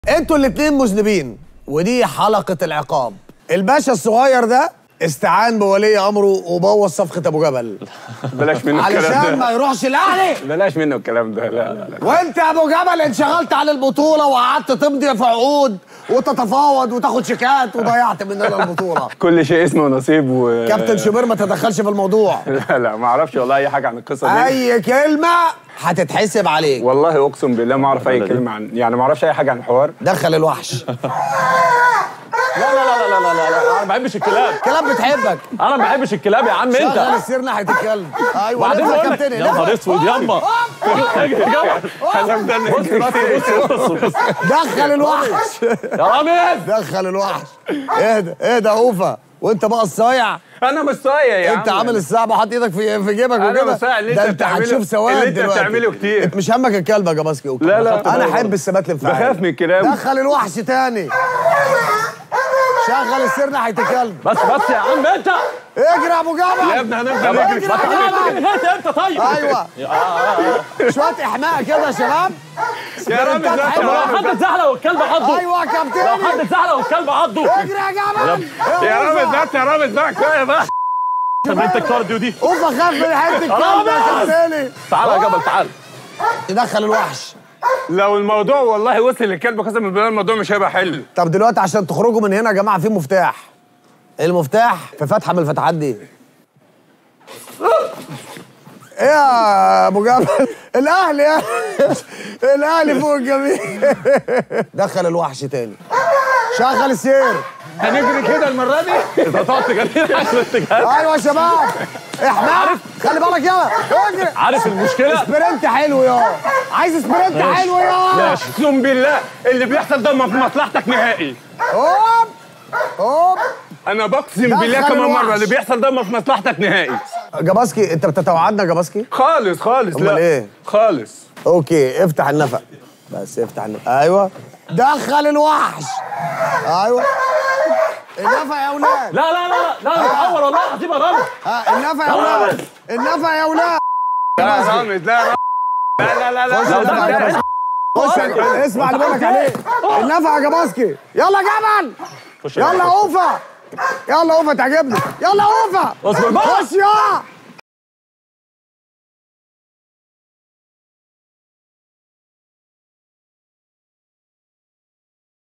انتوا الاتنين مذنبين ودي حلقة العقاب الباشا الصغير ده استعان بولي امره وبوظ صفقة ابو جبل بلاش منه علشان الكلام ما ده يروحش الاهلي بلاش منه الكلام ده لا لا لا وانت يا ابو جبل انشغلت عن البطولة وقعدت تمضي في عقود وتتفاوض وتاخد شيكات وضيعت مننا البطولة كل شيء اسمه نصيب و كابتن شوبير ما تدخلش في الموضوع لا لا ما اعرفش والله اي حاجه عن القصه دي اي كلمة هتتحسب عليك والله اقسم بالله ما اعرف اي كلمه عن يعني ما اعرفش اي حاجه عن الحوار دخل الوحش لا لا لا لا لا لا لا انا ما بحبش الكلاب كلام بتحبك انا ما بحبش الكلاب يا عم شغل انت السير ناحية الكلب ايوه وبعدين لف يا بقول لك كابتن يا نهار اسود ياما انا مدلع بص بص بص بص دخل الوحش يا رامز دخل الوحش اهدى اهدى اوفا وانت بقى الصايع انا مش صايع يا انت عم. عامل الصعب وحاط ايدك في في جيبك أنا وكده مش صايع اللي ده انت انت بتعمله- هتشوف سواد اللي انت دلوقتي بتعمله كتير. انت مش همك الكلب يا جباسكي اوكي لا، لا. انا احب الثبات الانفعالي بخاف من الكلام دخل الوحش تاني شغل السير ناحيه الكلب بس بس يا عم انت اجري يا ابو جبل يا ابني هنفضل اجري نجري يا جبل انت انت طيب ايوه شويه احماء كده يا شباب يا رامز سبرنتات لا طب لو يا حد رامز اتزحلق والكلب عضه ايوه يا لو كابتن حد اتزحلق والكلب عضه اجري يا جبل يا رامز لا يا رامز بقى كفايه بقى تمرينة الكارديو دي اوفا خاف من حته الكلب يا كابتن تعالى يا جبل تعالى يدخل الوحش لو الموضوع والله وصل للكلب قسما بالله الموضوع مش هيبقى حلو طب دلوقتي عشان تخرجوا من هنا يا جماعه في مفتاح المفتاح في فتحه من الفتحات دي ايه يا ابو جبل الاهلي يا الاهلي فوق الجميع دخل الوحش تاني شغل السير هنجري كده المره دي انت هتقعد تجري عشان الاتجاه ايوه يا شباب احمد خلي بالك يلا اجري عارف المشكله سبرنت حلو يا عايز سبرنت حلو يا اقسم بالله اللي بيحصل ده في مصلحتك نهائي هوب هوب انا بقسم دخل بالله كمان الوحش. مره اللي بيحصل ده في مصلحتك نهائي جباسكي انت بتتوعدنا جباسكي خالص خالص أمال لا إيه؟ خالص اوكي افتح النفق بس افتح النفق ايوه دخل الوحش ايوه النفق يا اولاد لا لا لا لا لا بتعور والله العظيم يا رامز ها النفق يا اولاد النفق يا اولاد لا يا رامز لا يا رامز. لا لا لا خش لا النفق يا جباسكي. خش اسمع اللي بقولك عليه النفق يا جباسكي يلا جبل خش يلا اوفا يلا اوفا تعجبني يلا اوفا اصبر بقى خش يا